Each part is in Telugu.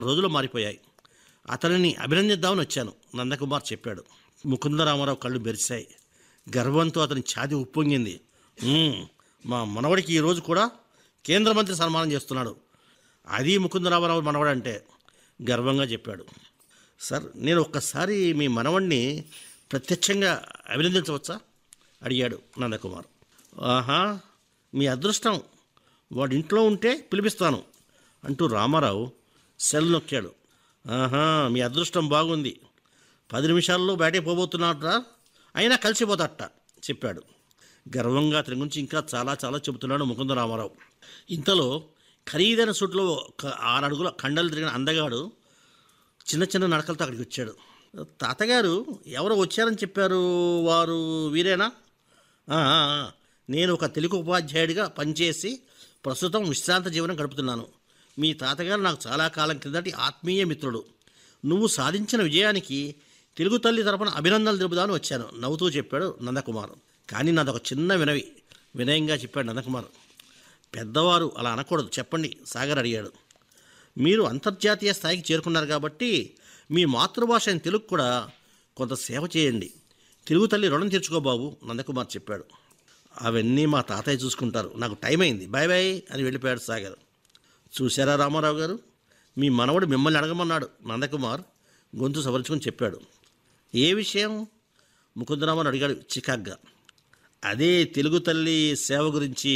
రోజులు మారిపోయాయి అతనిని అభినందిద్దామని వచ్చాను నందకుమార్ చెప్పాడు ముకుందరామారావు కళ్ళు మెరిశాయి గర్వంతో అతని ఛాతి ఉప్పొంగింది "ఉమ్, మా మనవడికి ఈరోజు కూడా కేంద్ర మంత్రి సన్మానం చేస్తున్నాడు అది ముకుందరామారావు మనవడంటే గర్వంగా చెప్పాడు సార్ నేను ఒక్కసారి మీ మనవణ్ణి ప్రత్యక్షంగా అభినందించవచ్చా అడిగాడు నందకుమార్ ఆహా మీ అదృష్టం వాడి ఇంట్లో ఉంటే పిలిపిస్తాను అంటూ రామారావు సెల్ నొక్కాడు ఆహా మీ అదృష్టం బాగుంది పది నిమిషాల్లో బయటకు పోబోతున్నాడరా అయినా కలిసిపోతాట చెప్పాడు గర్వంగా అతని గురించి ఇంకా చాలా చాలా చెబుతున్నాడు ముకుంద రామారావు ఇంతలో ఖరీదైన సూట్లో ఒక ఆరు అడుగుల కండలు తిరిగిన అందగాడు చిన్న చిన్న నడకలతో అక్కడికి వచ్చాడు తాతగారు ఎవరో వచ్చారని చెప్పారు వారు వీరేనా "ఆ, ఆ, ఆ. నేను ఒక తెలుగు ఉపాధ్యాయుడిగా పనిచేసి ప్రస్తుతం విశ్రాంత జీవనం గడుపుతున్నాను మీ తాతగారు నాకు చాలా కాలం క్రిందటి ఆత్మీయ మిత్రుడు నువ్వు సాధించిన విజయానికి తెలుగు తల్లి తరపున అభినందనలు తెలుపుదామని వచ్చాను నవ్వుతూ చెప్పాడు నందకుమార్ కానీ నాదొక చిన్న వినవి వినయంగా చెప్పాడు నందకుమార్ పెద్దవారు అలా అనకూడదు చెప్పండి సాగర్ అడిగాడు మీరు అంతర్జాతీయ స్థాయికి చేరుకున్నారు కాబట్టి మీ మాతృభాష అయిన తెలుగు కూడా కొంత సేవ చేయండి తెలుగు తల్లి రుణం తీర్చుకో బాబు నందకుమార్ చెప్పాడు అవన్నీ మా తాతయ్య చూసుకుంటారు నాకు టైం అయింది బాయ్ బాయ్ అని వెళ్ళిపోయాడు సాగర్ చూశారా రామారావు గారు మీ మనవడు మిమ్మల్ని అడగమన్నాడు నందకుమార్ గొంతు సవరించుకొని చెప్పాడు ఏ విషయం ముకుందరామన్ అడిగాడు చికాగ్గా అదే తెలుగు తల్లి సేవ గురించి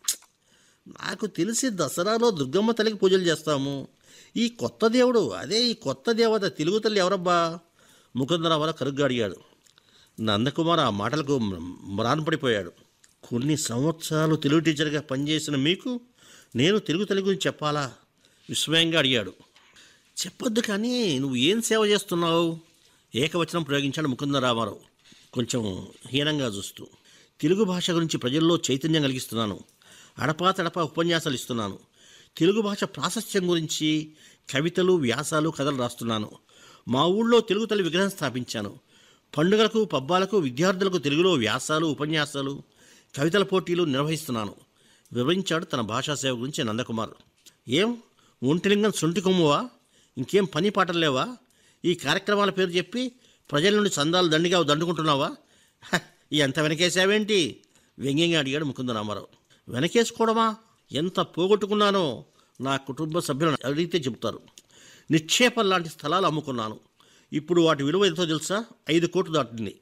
నాకు తెలిసి దసరాలో దుర్గమ్మ తల్లికి పూజలు చేస్తాము ఈ కొత్త దేవుడు అదే ఈ కొత్త దేవత తెలుగు తల్లి ఎవరబ్బా ముకుందరామరావు కరుగ్గా అడిగాడు నందకుమార్ ఆ మాటలకు మ్రాన్పడిపోయాడు కొన్ని సంవత్సరాలు తెలుగు టీచర్గా పనిచేసిన మీకు నేను తెలుగు తల్లి గురించి చెప్పాలా విస్మయంగా అడిగాడు చెప్పొద్దు కానీ నువ్వు ఏం సేవ చేస్తున్నావు ఏకవచనం ప్రయోగించాడు ముకుంద రామారావు కొంచెం హీనంగా చూస్తూ తెలుగు భాష గురించి ప్రజల్లో చైతన్యం కలిగిస్తున్నాను అడపా తడపా ఉపన్యాసాలు ఇస్తున్నాను తెలుగు భాష ప్రాశస్త్యం గురించి కవితలు వ్యాసాలు కథలు రాస్తున్నాను మా ఊళ్ళో తెలుగు తల్లి విగ్రహం స్థాపించాను పండుగలకు పబ్బాలకు విద్యార్థులకు తెలుగులో వ్యాసాలు ఉపన్యాసాలు కవితల పోటీలు నిర్వహిస్తున్నాను వివరించాడు తన భాషా సేవ గురించి నందకుమార్ ఏం ఒంటిలింగం సొంటి కొమ్మువా ఇంకేం పని పాటలు లేవా ఈ కార్యక్రమాల పేరు చెప్పి ప్రజల నుండి చందాలు దండిగా దండుకుంటున్నావా హ, ఎంత వెనకేసావేంటి వ్యంగ్యంగా అడిగాడు ముకుంద రామారావు వెనకేసుకోవడమా ఎంత పోగొట్టుకున్నానో నా కుటుంబ సభ్యులను అడిగితే చెబుతారు నిక్షేపం లాంటి స్థలాలు అమ్ముకున్నాను ఇప్పుడు వాటి విలువ ఎంతో తెలుసా ఐదు కోట్లు దాటింది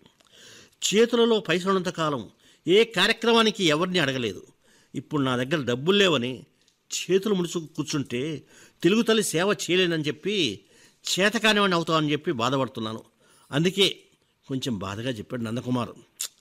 చేతులలో పైసలున్నంత కాలం ఏ కార్యక్రమానికి ఎవరిని అడగలేదు ఇప్పుడు నా దగ్గర డబ్బులు లేవని చేతులు ముడుచు కూర్చుంటే తెలుగు తల్లి సేవ చేయలేనని చెప్పి చేతకానివాడిని అవుతామని చెప్పి బాధపడుతున్నాను అందుకే కొంచెం బాధగా చెప్పాడు నందకుమార్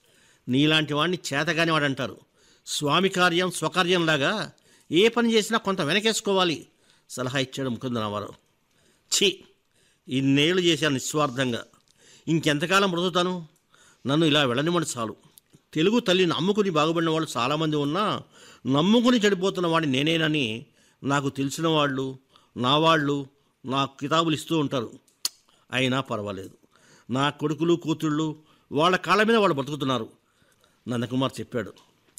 నీలాంటి వాడిని చేతగానివాడు అంటారు స్వామి కార్యం స్వకార్యంలాగా ఏ పని చేసినా కొంత వెనకేసుకోవాలి సలహా ఇచ్చాడు ముకుందరామారావు ఛీ ఇన్నేళ్ళు చేశాను నిస్వార్థంగా ఇంకెంతకాలం బ్రతుకుతాను నన్ను ఇలా వెళ్ళనివ్వండి చాలు తెలుగు తల్లిని నమ్ముకుని బాగుపడిన వాళ్ళు చాలామంది ఉన్నా నమ్ముకుని చెడిపోతున్న వాడిని నేనేనని నాకు తెలిసిన వాళ్ళు నా వాళ్ళు నా కితాబులు ఇస్తూ ఉంటారు అయినా పర్వాలేదు నా కొడుకులు కూతుళ్ళు వాళ్ళ కాళ్ళ మీద వాళ్ళు బతుకుతున్నారు నందకుమార్ చెప్పాడు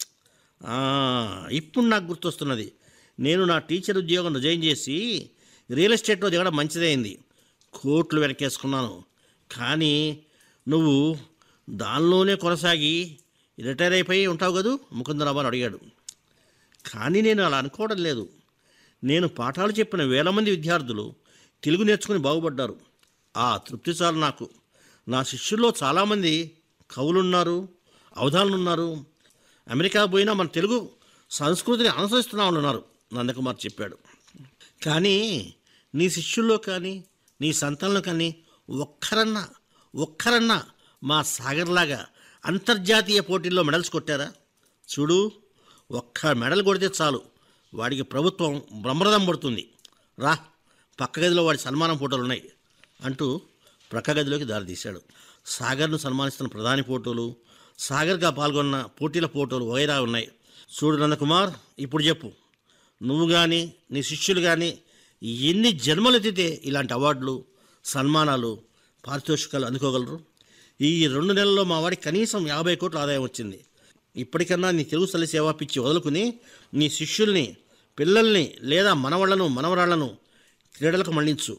"ఆ, ఇప్పుడు నాకు గుర్తొస్తున్నది నేను నా టీచర్ ఉద్యోగం రిజైన్ చేసి రియల్ ఎస్టేట్లో దిగడం మంచిదైంది కోట్లు వెనకేసుకున్నాను కానీ నువ్వు దానిలోనే కొనసాగి రిటైర్ అయిపోయి ఉంటావు కదూ ముకుందరాబాను అడిగాడు కానీ నేను అలా అనుకోవడం లేదు నేను పాఠాలు చెప్పిన వేల మంది విద్యార్థులు తెలుగు నేర్చుకుని బాగుపడ్డారు ఆ తృప్తి చాలు నాకు నా శిష్యుల్లో చాలామంది కవులున్నారు అవధానులున్నారు అమెరికా పోయినా మన తెలుగు సంస్కృతిని అనుసరిస్తున్నామని ఉన్నారు నందకుమార్ చెప్పాడు కానీ నీ శిష్యుల్లో కానీ నీ సంతానంలో కానీ ఒక్కరన్నా ఒక్కరన్నా మా సాగర్లాగా అంతర్జాతీయ పోటీల్లో మెడల్స్ కొట్టారా చూడు ఒక్క మెడల్ కొడితే చాలు వాడికి ప్రభుత్వం బ్రహ్మరథం పడుతుంది రా పక్క గదిలో వాడి సన్మానం ఫోటోలు ఉన్నాయి అంటూ ప్రక్క గదిలోకి దారితీశాడు సాగర్ను సన్మానిస్తున్న ప్రధాని ఫోటోలు సాగర్గా పాల్గొన్న పోటీల ఫోటోలు వగైరా ఉన్నాయి చూడు నందకుమార్ ఇప్పుడు చెప్పు నువ్వు కానీ నీ శిష్యులు కానీ ఎన్ని జన్మలు ఎత్తితే ఇలాంటి అవార్డులు సన్మానాలు పారితోషికాలు అందుకోగలరు ఈ రెండు నెలల్లో మా వాడికి కనీసం యాభై కోట్ల ఆదాయం వచ్చింది ఇప్పటికన్నా నీ తెలుగు తల్లి సేవా పిచ్చి వదులుకుని నీ శిష్యుల్ని పిల్లల్ని లేదా మనవళ్లను మనవరాళ్లను క్రీడలకు మళ్లించు